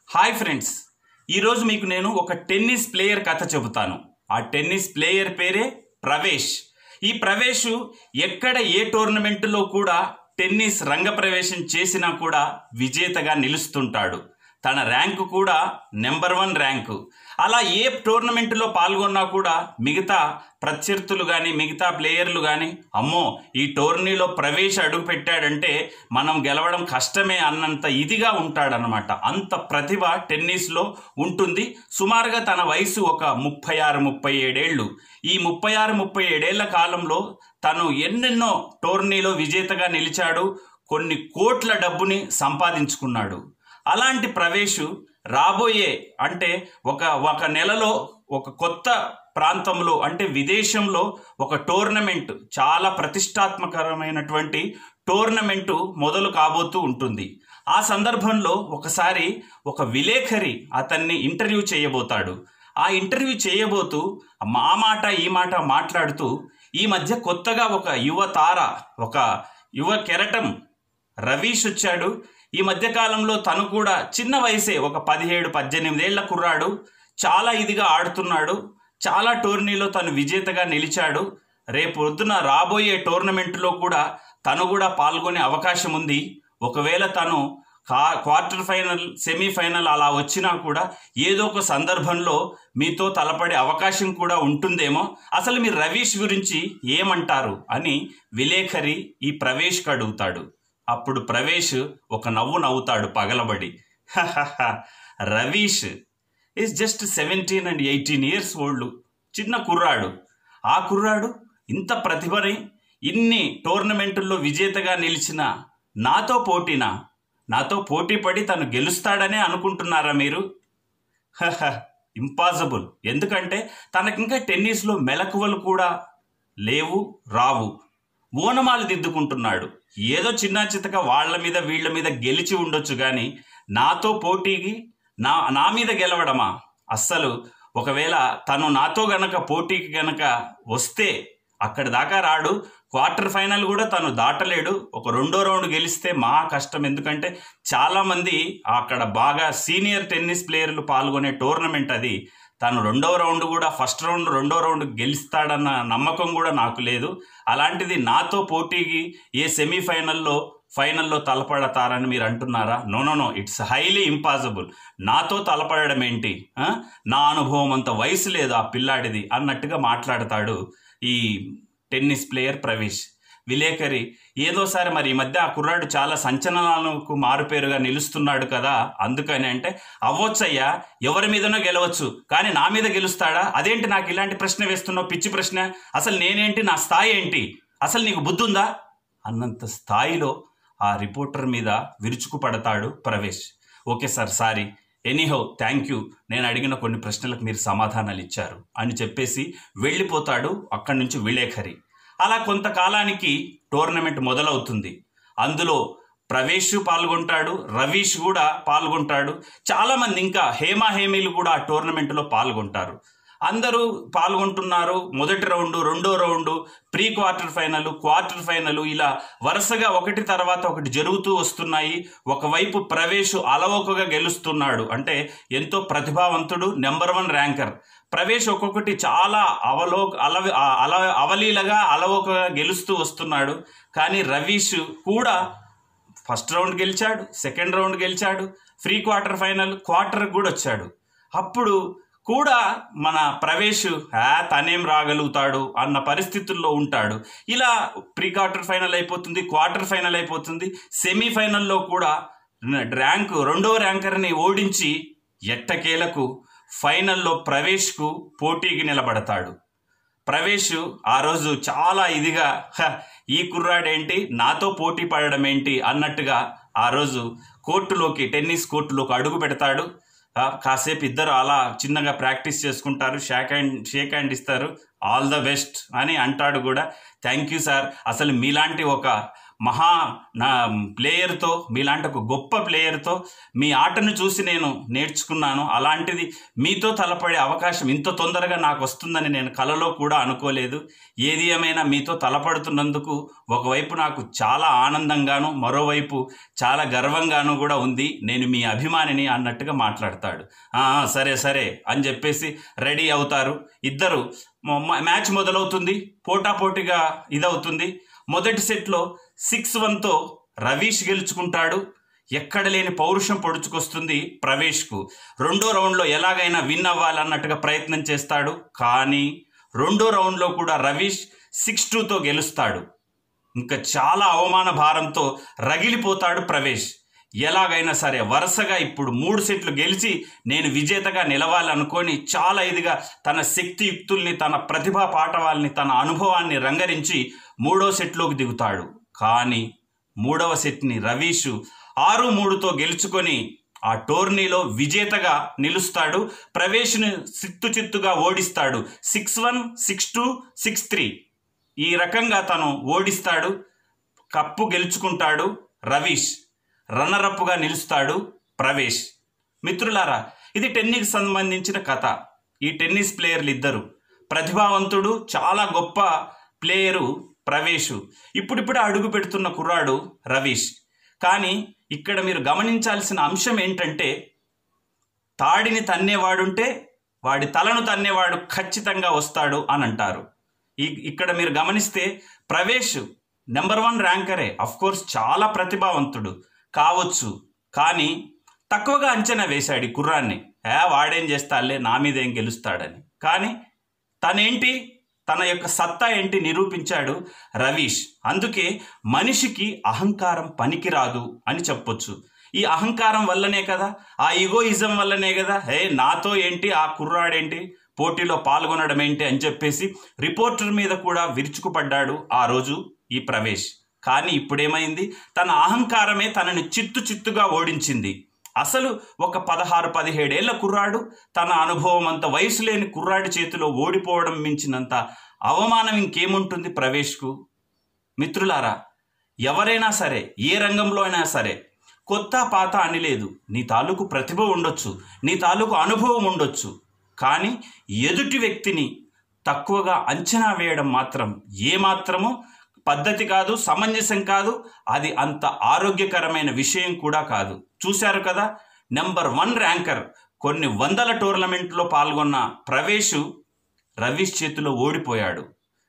Hi friends ఈరోజు మీకు నేను ఒక టెన్నిస్ ప్లేయర్ కథ చెబుతాను ఆ టెన్నిస్ ప్లేయర్ పేరే ప్రవేశ్ ఈ ప్రవేశ్ ఎక్కడ ఏ టోర్నమెంటులో కూడా టెన్నిస్ రంగప్రవేశం చేసినా కూడా విజేతగా నిలుస్తుంటాడు తన ర్యాంకు కూడా నెంబర్ వన్ ర్యాంకు అలా ఏ టోర్నమెంట్లో పాల్గొన్నా కూడా మిగతా ప్రత్యర్థులు కానీ మిగతా ప్లేయర్లు కానీ అమ్మో ఈ టోర్నీలో ప్రవేశ అడుగు పెట్టాడంటే మనం గెలవడం కష్టమే అన్నంత ఇదిగా ఉంటాడనమాట అంత ప్రతిభ టెన్నిస్లో ఉంటుంది సుమారుగా తన వయసు ఒక ముప్పై ఆరు ముప్పై ఏడేళ్ళు ఈ ముప్పై ఆరు ముప్పై ఏడేళ్ల కాలంలో తను ఎన్నెన్నో టోర్నీలో విజేతగా నిలిచాడు కొన్ని కోట్ల డబ్బుని సంపాదించుకున్నాడు అలాంటి ప్రవేశు రాబోయే అంటే ఒక ఒక నెలలో ఒక కొత్త ప్రాంతంలో అంటే విదేశంలో ఒక టోర్నమెంట్ చాలా ప్రతిష్టాత్మకరమైనటువంటి టోర్నమెంటు మొదలు కాబోతూ ఉంటుంది ఆ సందర్భంలో ఒకసారి ఒక విలేఖరి అతన్ని ఇంటర్వ్యూ చేయబోతాడు ఆ ఇంటర్వ్యూ చేయబోతూ మా మాట ఈ మాట మాట్లాడుతూ ఈ మధ్య కొత్తగా ఒక యువ తార ఒక యువ కెరటం రవీష్ వచ్చాడు ఈ మధ్యకాలంలో తను కూడా చిన్న వయసే ఒక పదిహేడు పద్దెనిమిదేళ్ల కుర్రాడు చాలా ఇదిగా ఆడుతున్నాడు చాలా టోర్నీలో తను విజేతగా నిలిచాడు రేపు పొద్దున రాబోయే టోర్నమెంట్లో కూడా తను కూడా పాల్గొనే అవకాశం ఉంది ఒకవేళ తను కా క్వార్టర్ ఫైనల్ సెమీఫైనల్ అలా వచ్చినా కూడా ఏదో ఒక సందర్భంలో మీతో తలపడే అవకాశం కూడా ఉంటుందేమో అసలు మీరు రవీష్ గురించి ఏమంటారు అని విలేఖరి ఈ ప్రవేశ్కి అడుగుతాడు అప్పుడు ప్రవేశ్ ఒక నవ్వు నవ్వుతాడు పగలబడి Ravish is just seventeen and eighteen years old చిన్న కుర్రాడు ఆ కుర్రాడు ఇంత ప్రతిభని ఇన్ని టోర్నమెంటుల్లో విజేతగా నిలిచిన నాతో పోటీనా నాతో పోటీ పడి తను గెలుస్తాడనే అనుకుంటున్నారా మీరు ఇంపాసిబుల్ ఎందుకంటే తనకింకా టెన్నిస్లో మెలకువలు కూడా లేవు రావు ఓనమాలు దిద్దుకుంటున్నాడు ఏదో చిన్న చితక వాళ్ళ మీద వీళ్ళ మీద గెలిచి ఉండొచ్చు కానీ నాతో పోటీకి నా నా మీద గెలవడమా అస్సలు ఒకవేళ తను నాతో గనక పోటీకి గనక వస్తే అక్కడి దాకా రాడు క్వార్టర్ ఫైనల్ కూడా తను దాటలేడు ఒక రెండో రౌండ్ గెలిస్తే మా కష్టం ఎందుకంటే చాలామంది అక్కడ బాగా సీనియర్ టెన్నిస్ ప్లేయర్లు పాల్గొనే టోర్నమెంట్ అది తను రెండవ రౌండ్ కూడా ఫస్ట్ రౌండ్ రెండో రౌండ్ గెలుస్తాడన్న నమ్మకం కూడా నాకు లేదు అలాంటిది నాతో పోటీకి ఏ సెమీఫైనల్లో ఫైనల్లో తలపడతారని మీరు అంటున్నారా no no no it's highly impossible నాతో తలపడడం ఏంటి ఆ? నా అనుభవం అంత వయసు లేదు ఆ పిల్లాడిది అన్నట్టుగా మాట్లాడతాడు ఈ టెన్నిస్ ప్లేయర్ ప్రవేశ్ విలేకరి ఏదోసారి మరి ఈ మధ్య ఆ కుర్రాడు చాలా సంచలనాలకు మారుపేరుగా నిలుస్తున్నాడు కదా అందుకని అంటే అవ్వొచ్చయ్యా ఎవరి మీదనో గెలవచ్చు కానీ నా మీద గెలుస్తాడా అదేంటి నాకు ఇలాంటి ప్రశ్న వేస్తున్నావు పిచ్చి ప్రశ్న అసలు నేనేంటి నా స్థాయి ఏంటి అసలు నీకు బుద్ధి ఉందా అన్నంత స్థాయిలో ఆ రిపోర్టర్ మీద విరుచుకు పడతాడు Pravesh okay sir sorry anyhow thank you నేను అడిగిన కొన్ని ప్రశ్నలకు మీరు సమాధానాలు ఇచ్చారు అని చెప్పేసి వెళ్ళిపోతాడు అక్కడి నుంచి విలేఖరి అలా కొంతకాలానికి టోర్నమెంట్ మొదలవుతుంది అందులో ప్రవేశ్ పాల్గొంటాడు రవీష్ కూడా పాల్గొంటాడు చాలామంది ఇంకా హేమా హేమీలు కూడా ఆ టోర్నమెంట్లో పాల్గొంటారు అందరూ పాల్గొంటున్నారు మొదటి రౌండ్ రెండో round pre quarter final quarter final ఇలా వరుసగా ఒకటి తర్వాత ఒకటి జరుగుతూ వస్తున్నాయి ఒకవైపు ప్రవేశ్ అలవోకగా గెలుస్తున్నాడు అంటే ఎంతో ప్రతిభావంతుడు నెంబర్ వన్ ర్యాంకర్ ప్రవేశ్ ఒక్కొక్కటి చాలా అవలో అలవ అల అవలీలగా అలవోకగా గెలుస్తూ వస్తున్నాడు కానీ రవీష్ కూడా ఫస్ట్ రౌండ్ గెలిచాడు సెకండ్ రౌండ్ గెలిచాడు ఫ్రీ క్వార్టర్ ఫైనల్ క్వార్టర్ కూడా వచ్చాడు అప్పుడు కూడా మన ప్రవేశ్ ఆ తనేం రాగలుగుతాడు అన్న పరిస్థితుల్లో ఉంటాడు ఇలా ప్రీ క్వార్టర్ ఫైనల్ అయిపోతుంది క్వార్టర్ ఫైనల్ అయిపోతుంది సెమీఫైనల్లో కూడా ర్యాంకు రెండవ ర్యాంకర్ని ఓడించి ఎట్టకేలకు ఫైనల్లో ప్రవేశ్కు పోటీకి నిలబడతాడు ప్రవేశ్ ఆ రోజు చాలా ఇదిగా "హ, ఈ కుర్రాడేంటి నాతో పోటీ పడడం ఏంటి అన్నట్టుగా ఆ రోజు కోర్టులోకి టెన్నిస్ కోర్టులోకి అడుగు పెడతాడు ఆ, కాసేపు ఇద్దరు అలా చిన్నగా ప్రాక్టీస్ చేసుకుంటారు షేక్ హ్యాండ్ షేక్ హ్యాండ్ ఇస్తారు ఆల్ ద బెస్ట్ అని అంటాడు కూడా థ్యాంక్ యూ సార్ అసలు మీలాంటి ఒక మహా నా ప్లేయర్తో మీలాంటి ఒక గొప్ప ప్లేయర్తో మీ ఆటను చూసి నేను నేర్చుకున్నాను అలాంటిది మీతో తలపడే అవకాశం ఇంత తొందరగా నాకు వస్తుందని నేను కలలో కూడా అనుకోలేదు ఏది ఏమైనా మీతో తలపడుతున్నందుకు ఒకవైపు నాకు చాలా ఆనందంగాను మరోవైపు చాలా గర్వంగాను కూడా ఉంది నేను మీ అభిమానిని అన్నట్టుగా మాట్లాడతాడు "ఆ, ఆ, సరే సరే అని చెప్పేసి రెడీ అవుతారు ఇద్దరు మ- మ- మ్యాచ్ మొదలవుతుంది పోటాపోటీగా ఇదవుతుంది మొదటి సెట్లో సిక్స్ వన్తో రవీష్ గెలుచుకుంటాడు ఎక్కడ లేని పౌరుషం పొడుచుకొస్తుంది ప్రవేశ్కు రెండో రౌండ్లో ఎలాగైనా విన్ అవ్వాలన్నట్టుగా ప్రయత్నం చేస్తాడు కానీ రెండో రౌండ్లో కూడా రవీష్ సిక్స్ టూతో గెలుస్తాడు ఇంకా చాలా అవమాన భారంతో రగిలిపోతాడు ప్రవేశ్ ఎలాగైనా సరే వరుసగా ఇప్పుడు మూడు సెట్లు గెలిచి నేను విజేతగా నిలవాలనుకొని చాలా ఇదిగా తన శక్తియుక్తుల్ని తన ప్రతిభా పాఠవాల్ని తన అనుభవాన్ని రంగరించి మూడో సెట్లోకి దిగుతాడు కానీ మూడవ సెట్ని రవీష్ ఆరు మూడుతో గెలుచుకొని ఆ టోర్నీలో విజేతగా నిలుస్తాడు ప్రవేశ్ను చిత్తు చిత్తుగా ఓడిస్తాడు six one six two six three ఈ రకంగా తను ఓడిస్తాడు కప్పు గెలుచుకుంటాడు రవీష్ రన్నరప్గా నిలుస్తాడు ప్రవేశ్ మిత్రులారా ఇది టెన్నిస్ సంబంధించిన కథ ఈ టెన్నిస్ ప్లేయర్లు ఇద్దరు ప్రతిభావంతుడు చాలా గొప్ప ప్లేయరు ప్రవేశు ఇప్పుడిప్పుడే అడుగు పెడుతున్న కుర్రాడు రవీష్ కానీ ఇక్కడ మీరు గమనించాల్సిన అంశం ఏంటంటే తాడిని తన్నేవాడుంటే వాడి తలను తన్నేవాడు ఖచ్చితంగా వస్తాడు అని అంటారు ఈ ఇక్కడ మీరు గమనిస్తే ప్రవేశ్ నెంబర్ వన్ ర్యాంకరే అఫ్ కోర్స్ చాలా ప్రతిభావంతుడు కావచ్చు కానీ తక్కువగా అంచనా వేశాడు ఈ కుర్రాన్ని ఏ వాడేం చేస్తాలే నా మీద ఏం గెలుస్తాడని కానీ తనేంటి తన యొక్క సత్తా ఏంటి నిరూపించాడు రవీష్ అందుకే మనిషికి అహంకారం పనికిరాదు అని చెప్పొచ్చు ఈ అహంకారం వల్లనే కదా ఆ ఈగోయిజం వల్లనే కదా హే నాతో ఏంటి ఆ కుర్రాడేంటి పోటీలో పాల్గొనడం ఏంటి అని చెప్పేసి రిపోర్టర్ మీద కూడా విరుచుకుపడ్డాడు ఆ రోజు ఈ ప్రవేశ్ కానీ ఇప్పుడేమైంది తన అహంకారమే తనని చిత్తు చిత్తుగా ఓడించింది అసలు ఒక పదహారు పదిహేడేళ్ల కుర్రాడు తన అనుభవం అంత వయసు లేని కుర్రాడి చేతిలో ఓడిపోవడం మించినంత అవమానం ఇంకేముంటుంది ప్రవేశ్కు మిత్రులారా ఎవరైనా సరే ఏ రంగంలో అయినా సరే కొత్త పాత అని లేదు నీ తాలూకు ప్రతిభ ఉండొచ్చు నీ తాలూకు అనుభవం ఉండొచ్చు కానీ ఎదుటి వ్యక్తిని తక్కువగా అంచనా వేయడం మాత్రం ఏమాత్రమూ పద్ధతి కాదు సమంజసం కాదు అది అంత ఆరోగ్యకరమైన విషయం కూడా కాదు చూశారు కదా నెంబర్ వన్ ర్యాంకర్ కొన్ని వందల టోర్నమెంట్లో పాల్గొన్న ప్రవేశు రవీష్ చేతిలో ఓడిపోయాడు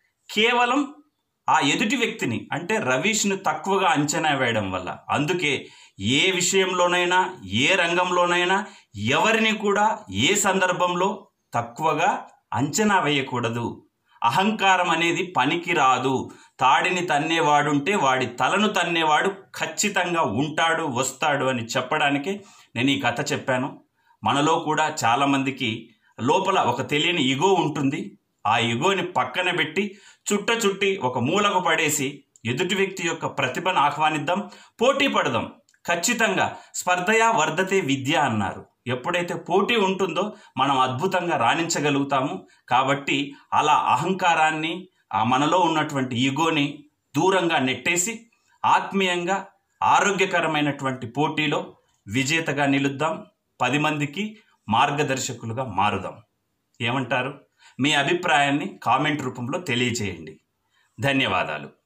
కేవలం ఆ ఎదుటి వ్యక్తిని అంటే రవీష్ను తక్కువగా అంచనా వేయడం వల్ల అందుకే ఏ విషయంలోనైనా ఏ రంగంలోనైనా ఎవరిని కూడా ఏ సందర్భంలో తక్కువగా అంచనా వేయకూడదు అహంకారం అనేది పనికి రాదు తాడిని తన్నేవాడుంటే వాడి తలను తన్నేవాడు ఖచ్చితంగా ఉంటాడు వస్తాడు అని చెప్పడానికే నేను ఈ కథ చెప్పాను మనలో కూడా చాలామందికి లోపల ఒక తెలియని ఇగో ఉంటుంది ఆ ఇగోని పక్కన పెట్టి చుట్ట చుట్టి ఒక మూలకు పడేసి ఎదుటి వ్యక్తి యొక్క ప్రతిభను ఆహ్వానిద్దాం పోటీ పడదాం ఖచ్చితంగా స్పర్ధయా వర్ధతే విద్య అన్నారు ఎప్పుడైతే పోటీ ఉంటుందో మనం అద్భుతంగా రాణించగలుగుతాము కాబట్టి అలా అహంకారాన్ని ఆ మనలో ఉన్నటువంటి ఈగోని దూరంగా నెట్టేసి ఆత్మీయంగా ఆరోగ్యకరమైనటువంటి పోటీలో విజేతగా నిలుద్దాం పది మందికి మార్గదర్శకులుగా మారుదాం ఏమంటారు మీ అభిప్రాయాన్ని కామెంట్ రూపంలో తెలియజేయండి ధన్యవాదాలు